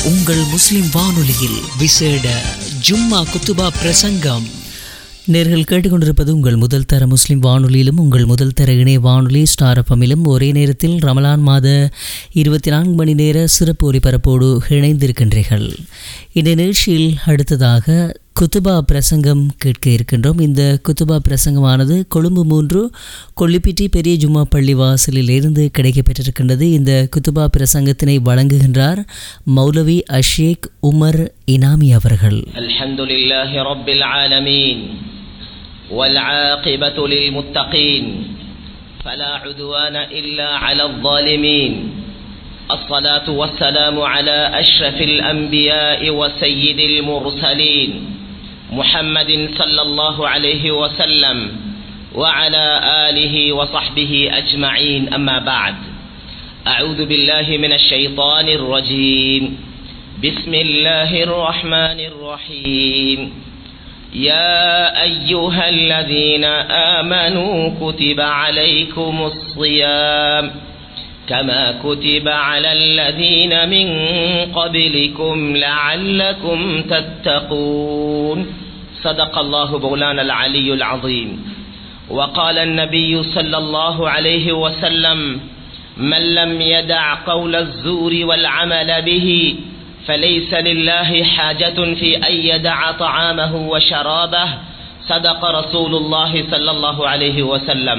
உங்கள் முஸ்லிம் வானொலியில் விசேட ஜும்மா குத்துபா பிரசங்கம் நேர்கள் கேட்டுக்கொண்டிருப்பது உங்கள் முதல் தர முஸ்லிம் வானொலியிலும் உங்கள் முதல் தர இணைய வானொலி ஸ்டார் எஃப்எம்மிலும் ஒரே நேரத்தில் ரமலான் மாத இருபத்தி நான்கு மணி நேர சிறப்பு ஒலிபரப்போடு இணைந்திருக்கின்றீர்கள் இந்த நிகழ்ச்சியில் அடுத்ததாக குத்துபா பிரசங்கம் கேட்க இருக்கின்றோம் இந்த குத்துபா பிரசங்கமானது கொழும்பு மூன்று கொல்லிப்பிட்டி பெரிய ஜும்மா பள்ளி வாசலில் இருந்து கிடைக்கப்பெற்றிருக்கின்றது இந்த குத்துபா பிரசங்கத்தினை வழங்குகின்றார் மௌலவி அஷேக் உமர் இனாமி அவர்கள் الحمد لله رب العالمين والعاقبة للمتقين فلا عدوان إلا على الظالمين الصلاة والسلام على أشرف الأنبياء وسيد المرسلين محمد صلى الله عليه وسلم وعلى آله وصحبه أجمعين أما بعد أعوذ بالله من الشيطان الرجيم بسم الله الرحمن الرحيم يا أيها الذين آمنوا كتب عليكم الصيام كما كتب على الذين من قبلكم لعلكم تتقون صدق الله مولانا العلي العظيم وقال النبي صلى الله عليه وسلم من لم يدع قول الزور والعمل به فليس لله حاجة في أن يدع طعامه وشرابه صدق رسول الله صلى الله عليه وسلم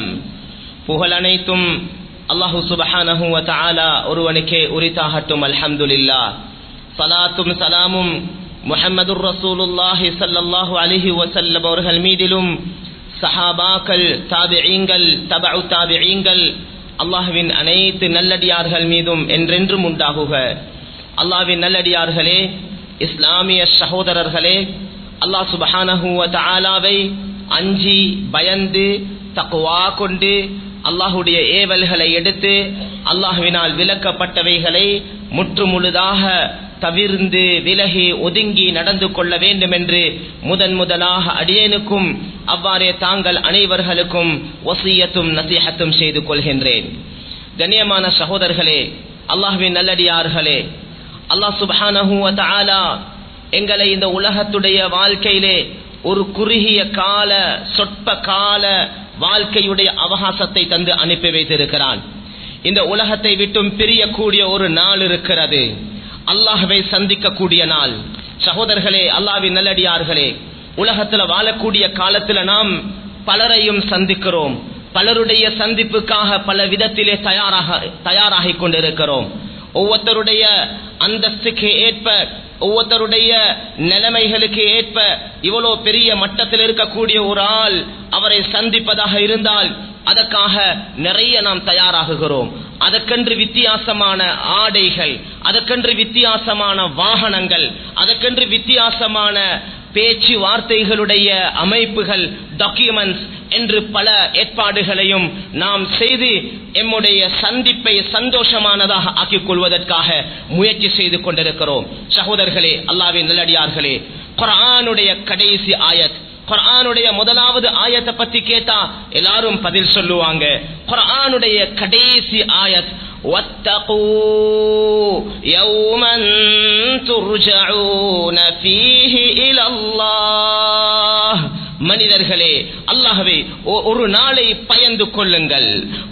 புகழ் அனைத்தும் அல்லாஹு சுபஹானஹு வ தஆலா ஒருவனுக்கே உரித்தாகட்டும் அல்ஹம்துலில்லா சலாத்தும் சலாமும் முஹம்மதுர் ரசூலுல்லாஹி ஸல்லல்லாஹு அலைஹி வஸல்லம் அவர்கள் மீதிலும் சஹாபாக்கள் தாபிஈங்கள் தபஉ தாபிஈங்கள் அல்லாஹ்வின் அனைத்து நல்லடியார்கள் மீதும் என்றென்றும் உண்டாகுக அல்லாவின் நல்லடியார்களே இஸ்லாமிய சகோதரர்களே அல்லாஹ் சுபஹானஹு வ தஆலாவை அஞ்சி பயந்து தக்குவா கொண்டு அல்லாஹுடைய ஏவல்களை எடுத்து அல்லாஹுவினால் விலக்கப்பட்டவைகளை முற்றுமுழுதாக தவிர்ந்து விலகி ஒதுங்கி நடந்து கொள்ள வேண்டும் என்று முதன் முதலாக அடியேனுக்கும் அவ்வாறே தாங்கள் அனைவர்களுக்கும் ஒசியத்தும் நசீகத்தும் செய்து கொள்கின்றேன் கண்ணியமான சகோதரர்களே அல்லாஹுவின் நல்லடியார்களே அல்லாஹ் சுபஹானஹு வ தஆலா எங்களை இந்த உலகத்துடைய வாழ்க்கையிலே ஒரு குறுகிய கால சொற்ப கால வாழ்க்கையுடைய அவகாசத்தை தந்து அனுப்பி வைத்திருக்கிறான் இந்த உலகத்தை விட்டும் பிரியக்கூடிய ஒரு நாள் இருக்கிறது அல்லாஹ்வை சந்திக்கக்கூடிய நாள் சகோதரர்களே அல்லாஹ்வின் நல்லடியார்களே உலகத்துல வாழக்கூடிய காலத்துல நாம் பலரையும் சந்திக்கிறோம் பலருடைய சந்திப்புக்காக பல விதத்திலே தயாராக தயாராகிக் கொண்டிருக்கிறோம் ஒவ்வொருத்தருடைய அந்தஸ்துக்கு ஏற்ப ஒவ்வொருத்தருடைய நிலைமைகளுக்கு ஏற்ப இவ்வளோ பெரிய மட்டத்தில் இருக்கக்கூடிய ஒரு ஆள் அவரை சந்திப்பதாக இருந்தால் அதற்காக நிறைய நாம் தயாராகுகிறோம் அதற்கென்று வித்தியாசமான ஆடைகள் அதற்கென்று வித்தியாசமான வாகனங்கள் அதற்கென்று வித்தியாசமான பேச்சு வார்த்தைகளுடைய அமைப்புகள் டாக்குமெண்ட்ஸ் என்று பல ஏற்பாடுகளையும் நாம் செய்து எம்முடைய சந்திப்பை சந்தோஷமானதாக ஆக்கிக் கொள்வதற்காக முயற்சி செய்து கொண்டிருக்கிறோம் சகோதரர்களே அல்லாவின் நல்லடியார்களே குரானுடைய கடைசி ஆயத் குரானுடைய முதலாவது ஆயத்தை பத்தி கேட்டா எல்லாரும் பதில் சொல்லுவாங்க குரானுடைய கடைசி ஆயத் واتقوا يوما ترجعون فيه إلى الله மனிதர்களே அல்லாஹவே ஒரு நாளை பயந்து கொள்ளுங்கள்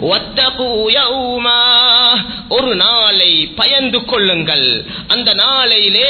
ஒரு நாளை பயந்து கொள்ளுங்கள் அந்த நாளையிலே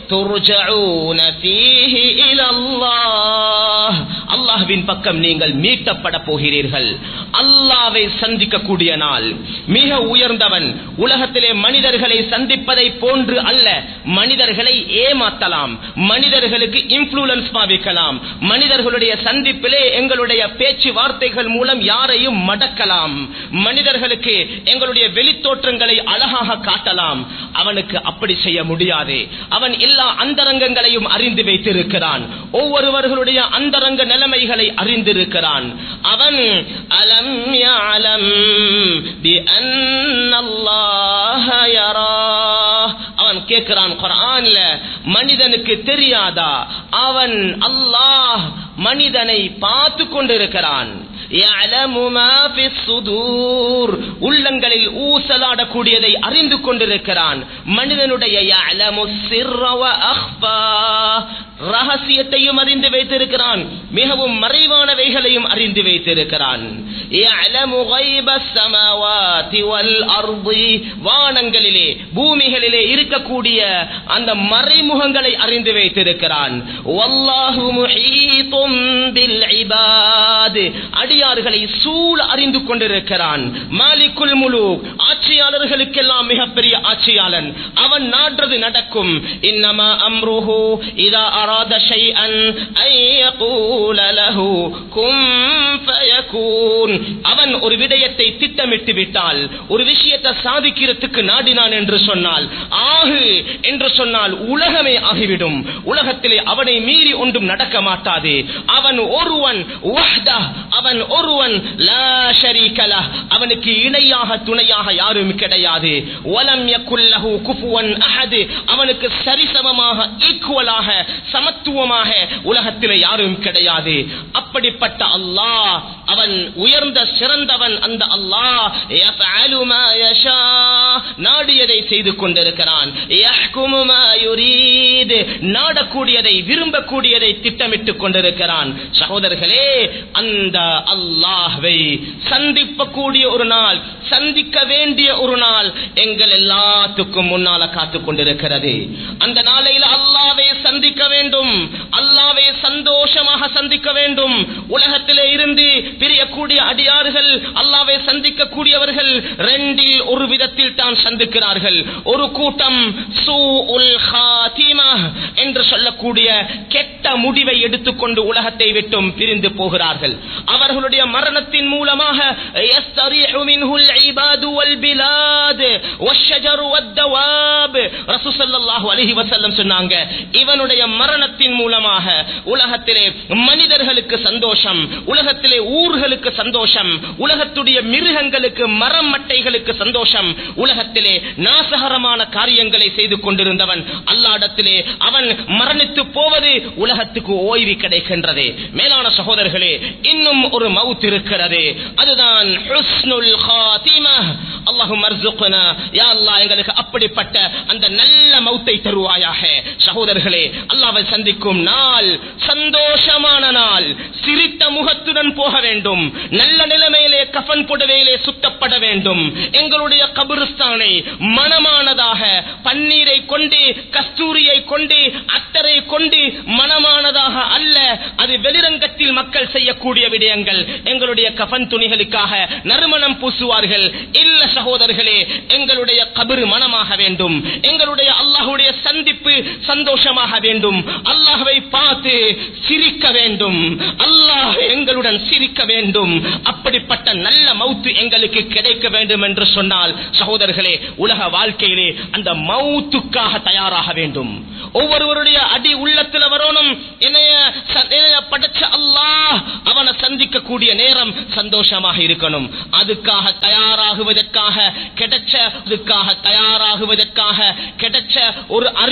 அல்லாஹ்வின் பக்கம் நீங்கள் மீட்டப்பட போகிறீர்கள் அல்லாவை சந்திக்கக்கூடிய நாள் மிக உயர்ந்தவன் உலகத்திலே மனிதர்களை சந்திப்பதை போன்று அல்ல மனிதர்களை ஏமாத்தலாம் மனிதர்களுக்கு இன்ஃபுளுன்ஸ் பாவிக்கலாம் மனிதர்களுடைய சந்திப்பிலே எங்களுடைய பேச்சு வார்த்தைகள் மூலம் யாரையும் மடக்கலாம் மனிதர்களுக்கு எங்களுடைய வெளித்தோற்றங்களை அழகாக காட்டலாம் அவனுக்கு அப்படி செய்ய முடியாது அவன் எல்லா அந்தரங்கங்களையும் அறிந்து வைத்திருக்கிறான் ஒவ்வொருவர்களுடைய அந்தரங்க நிலைமைகளை அறிந்திருக்கிறான் அவன் அலம் யஅலம் பி அன்னல்லாஹ யரா அவன் கேட்கிறான் குர்ஆன்ல மனிதனுக்கு தெரியாதா அவன் அல்லாஹ் மனிதனை பார்த்து கொண்டிருக்கிறான் يعلم ما في الصدور உள்ளங்களில் ஊசலாடக்கூடியதை அறிந்து கொண்டிருக்கிறான் மனிதனுடைய يعلم السر وأخفى ரகசியத்தையும் அறிந்து வைத்திருக்கிறான் மிகவும் மறைவானவைகளையும் அறிந்து வைத்திருக்கிறான் يعلم غيب السماوات والأرض வானங்களிலே பூமிகளிலே இருக்கக்கூடிய அந்த மறைமுகங்களை அறிந்து வைத்திருக்கிறான் வல்லாஹு முஹீதும் பில் இபாத் அடியார்களை சூழ அறிந்து கொண்டிருக்கிறான் மாலிக்குல் முலு ஆட்சியாளர்களுக்கெல்லாம் மிகப்பெரிய ஆட்சியாளன் அவன் நாடுறது நடக்கும் இன்னமா அம்ருஹு இதா அராத ஷைஅன் ஐ யகூல லஹு கும் ஃபயகூன் அவன் ஒரு விடயத்தை திட்டமிட்டு விட்டால் ஒரு விஷயத்தை சாதிக்கிறதுக்கு நாடினான் என்று சொன்னால் ஆகு என்று சொன்னால் உலகமே ஆகிவிடும் உலகத்திலே அவனை மீறி ஒன்றும் நடக்க மாட்டாது அவன் ஒருவன் வஹ்தா, அவன் ஒருவன் லா ஷரீக லஹ். அவனுக்கு இணையாக துணையாக யாரும் கிடையாது வலம் யகுல்லஹு குஃபுவன் அஹத் அவனுக்கு சரிசமமாக ஈக்குவலாக சமத்துவமாக உலகத்திலே யாரும் கிடையாது அப்படிப்பட்ட அல்லாஹ் அவன் உயர்ந்த சிறந்தவன் அந்த அல்லாஹ் யஃஅலு மா யஷா நாடியதை செய்து கொண்டிருக்கிறான் யஹ்குமு மா யுரீத் நாடக்கூடியதை விரும்பக்கூடியதை திட்டமிட்டுக் கொண்டிருக்கிறான் சகோதரர்களே அந்த அல்லாஹ்வை சந்திக்கக்கூடிய ஒரு நாள் சந்திக்க வேண்டிய ஒரு நாள் எங்கள் எல்லாத்துக்கும் முன்னால காத்துக் கொண்டிருக்கிறது அந்த நாளையில அல்லாவை சந்திக்க வேண்டும் அல்லாவை சந்தோஷமாக சந்திக்க வேண்டும் உலகத்திலே இருந்து பிரியக்கூடிய அடியார்கள் அல்லாவை சந்திக்க கூடியவர்கள் ரெண்டில் ஒரு விதத்தில் தான் சந்திக்கிறார்கள் ஒரு கூட்டம் சூஉல் ஹாத்திமா என்று சொல்லக்கூடிய கெட்ட முடிவை எடுத்துக்கொண்டு உலகத்தை விட்டும் பிரிந்து போகிறார்கள் அவர்களுடைய மரணத்தின் மூலமாக يستريح منه العباد والبلاد والشجر والدواب رسول صلى الله عليه وسلم சொன்னாங்க இவனுடைய மரணத்தின் மூலமாக உலகத்திலே மனிதர்களுக்கு சந்தோஷம் உலகத்திலே ஊர்களுக்கு சந்தோஷம் உலகத்துடைய மிருகங்களுக்கு மரம் மட்டைகளுக்கு சந்தோஷம் உலகத்திலே நாசகரமான காரியங்களை செய்து கொண்டிருந்தவன் அல்லாடத்திலே அவன் மரணித்து போவது உலகத்துக்கு ஓய்வு கிடைக்கின்றது மேலான சகோதரர்களே இன்னும் ஒரு மவுத் இருக்கிறது அதுதான் ஹுஸ்னுல் ஹாத்திமா அல்லாஹும் அர்சுக்னா யா அல்லாஹ் எங்களுக்கு அப்படிப்பட்ட அந்த நல்ல மௌத்தை தருவாயாக சகோதரர்களே அல்லாஹ்வை சந்திக்கும் நாள் சந்தோஷமான நாள் சிரித்த முகத்துடன் போக வேண்டும் நல்ல நிலைமையிலே கஃன் புடவையிலே சுத்தப்பட வேண்டும் எங்களுடைய கபிரிஸ்தானை மனமானதாக பன்னீரை கொண்டு கஸ்தூரியை கொண்டு அத்தரை கொண்டு மனமானதாக அல்ல அது வெளிரங்கத்தில் மக்கள் செய்யக்கூடிய விடயங்கள் எங்களுடைய கஃன் துணிகளுக்காக நறுமணம் பூசுவார்கள் இல்ல சகோதரர்களே எங்களுடைய கபிறு மனமாக வேண்டும் எங்களுடைய அல்லாஹுடைய சந்திப்பு சந்தோஷமாக வேண்டும் அல்லாஹ்வை பார்த்து சிரிக்க வேண்டும் அல்லாஹ் எங்களுடன் சிரிக்க வேண்டும் அப்படிப்பட்ட நல்ல மௌத்து எங்களுக்கு கிடைக்க வேண்டும் என்று சொன்னால் சகோதரர்களே உலக வாழ்க்கையிலே அந்த மௌத்துக்காக தயாராக வேண்டும் ஒவ்வொருவருடைய அடி உள்ளத்துல வரணும் என்னைய ச- என்னைய படைச்ச அல்லாஹ் அவனை சந்திக்க கூடிய நேரம் சந்தோஷமாக இருக்கணும் அதுக்காக தயாராகுவதற்காக கிடைச்ச அதுக்காக தயாராகுவதற்காக கிடைச்ச ஒரு அறி